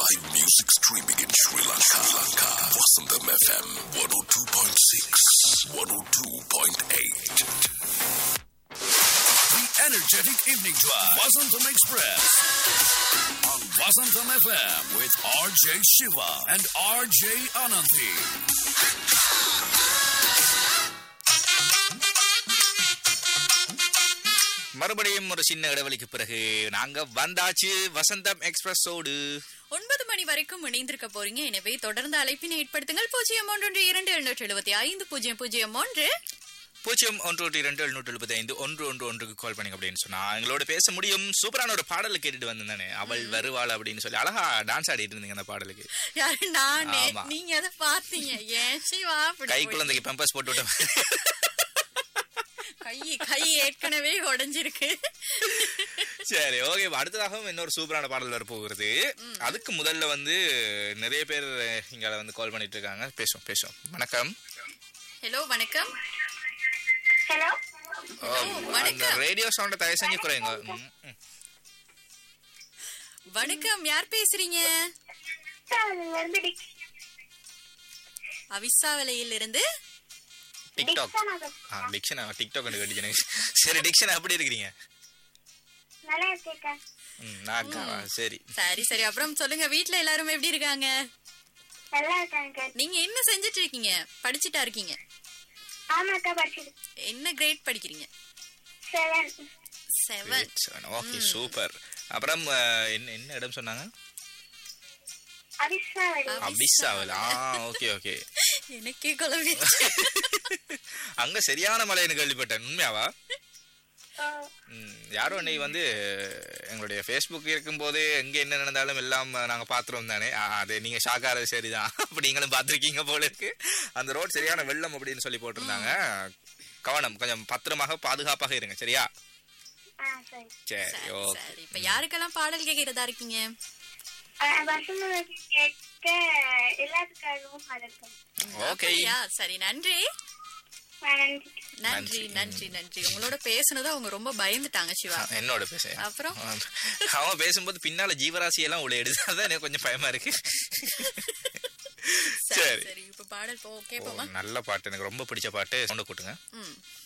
Live music streaming in Sri Lanka. Sri Lanka. Vasantham FM 102.6, 102.8. The energetic evening drive. Vasantham Express. On Vasantham FM with RJ Shiva and RJ Ananthi. மறுபடியும் ஒரு சின்ன இடைவெளிக்கு பிறகு நாங்க வந்தாச்சு வசந்தம் எக்ஸ்பிரஸோடு ஒன்பது மணி வரைக்கும் இணைந்திருக்க போறீங்க எனவே தொடர்ந்து அழைப்பினை ஏற்படுத்துங்கள் பூஜ்ஜியம் ஒன்று இரண்டு எழுநூற்றி எழுபத்தி ஐந்து பூஜ்ஜியம் பூஜ்ஜியம் ஒன்று பூஜ்ஜியம் ஒன்று ஒன்று இரண்டு எழுநூற்றி எழுபத்தி ஐந்து ஒன்று ஒன்று ஒன்றுக்கு கால் பண்ணுங்க அப்படின்னு சொன்னா எங்களோட பேச முடியும் சூப்பரான ஒரு பாடலை கேட்டுட்டு வந்திருந்தானே அவள் வருவாள் அப்படின்னு சொல்லி அழகா டான்ஸ் ஆடிட்டு இருந்தீங்க அந்த பாடலுக்கு யாரு நானே ஆமா. நீங்க அதை பாத்தீங்க ஏன் சிவா அப்படி கை போய்- குழந்தைக்கு பெம்பஸ் போட்டு விட்டேன் கை கை ஏற்கனவே உடைஞ்சிருக்கு சரி ஓகே அடுத்ததாகவும் இன்னொரு சூப்பரான பாடல் வர போகிறது அதுக்கு முதல்ல வந்து நிறைய பேர் இங்க வந்து கால் பண்ணிட்டு இருக்காங்க பேசுவோம் பேசுவோம் வணக்கம் ஹலோ வணக்கம் ஹலோ ஓ, அந்த வணக்கம். ரேடியோ சவுண்ட தயவு செஞ்சு குறையுங்க ம், ம். வணக்கம் யார் பேசுறீங்க இருந்து டிக்- அவிசாவலையில் இருந்து டிக்டாக் டிக்சன் அது. ஆ டிக்ஷனா டிக்டாக் கண்டு கட்டிச்சேன் சரி டிக்ஷன் எப்படி இருக்கிறீங்க நல்லா இருக்கேன் ம், நான் அக்கா, சரி சரி சரி அப்புறம் சொல்லுங்க வீட்ல எல்லாரும் எப்படி இருக்காங்க நல்லா இருக்காங்க நீங்க என்ன செஞ்சுட்டு இருக்கீங்க படிச்சுட்டா இருக்கீங்க ஆமாக்கா படிச்சது என்ன கிரேட் படிக்கிறீங்க செவன் செவன் ஓகே சூப்பர் அப்புறம் அஹ், என்ன என்ன இடம் சொன்னாங்க அவிஸ்வாவளி அபிசாவல் ஆ ஓகே ஓகே எனக்கே குழம்பு அங்க சரியான மலைன்னு கேள்விப்பட்டேன் உண்மையாவா ஓ, ம், யாரோ அன்னைக்கு வந்து எங்களுடைய ஃபேஸ்புக் இருக்கும்போது எங்க என்ன நடந்தாலும் எல்லாம் நாங்க பாத்துறோம் தானே ஆ, அது நீங்க ஷாக்காரது சரிதான் அப்படி நீங்களும் பாத்திருக்கீங்க போல இருக்கு அந்த ரோட் சரியான வெள்ளம் அப்படின்னு சொல்லி போட்டிருந்தாங்க கவனம் கொஞ்சம் பத்திரமாக பாதுகாப்பாக இருங்க சரியா ஆ சரி சரி சரி ஓகே சரி இப்ப யாருக்கெல்லாம் பாடல் கேட்கிறதா இருக்கீங்க ஆ, வசந்த கேட்க எல்லாத்துக்காகவும் வணக்கம் ஓகே அப்படியா? சரி நன்றி நன்றி நன்றி நன்றி நன்றி உங்களோட பேசுனது அவங்க ரொம்ப பயந்துட்டாங்க சிவா என்னோட பேச அப்புறம்? அவன் பேசும்போது பின்னால ஜீவராசி எல்லாம் உள்ள எடுத்தாதான் எனக்கு கொஞ்சம் பயமா இருக்கு சரி சரி சரி இப்ப பாடல் போ ஓ, கேப்போமா நல்ல பாட்டு எனக்கு ரொம்ப பிடிச்ச பாட்டு சவுண்ட கூட்டுங்க ம்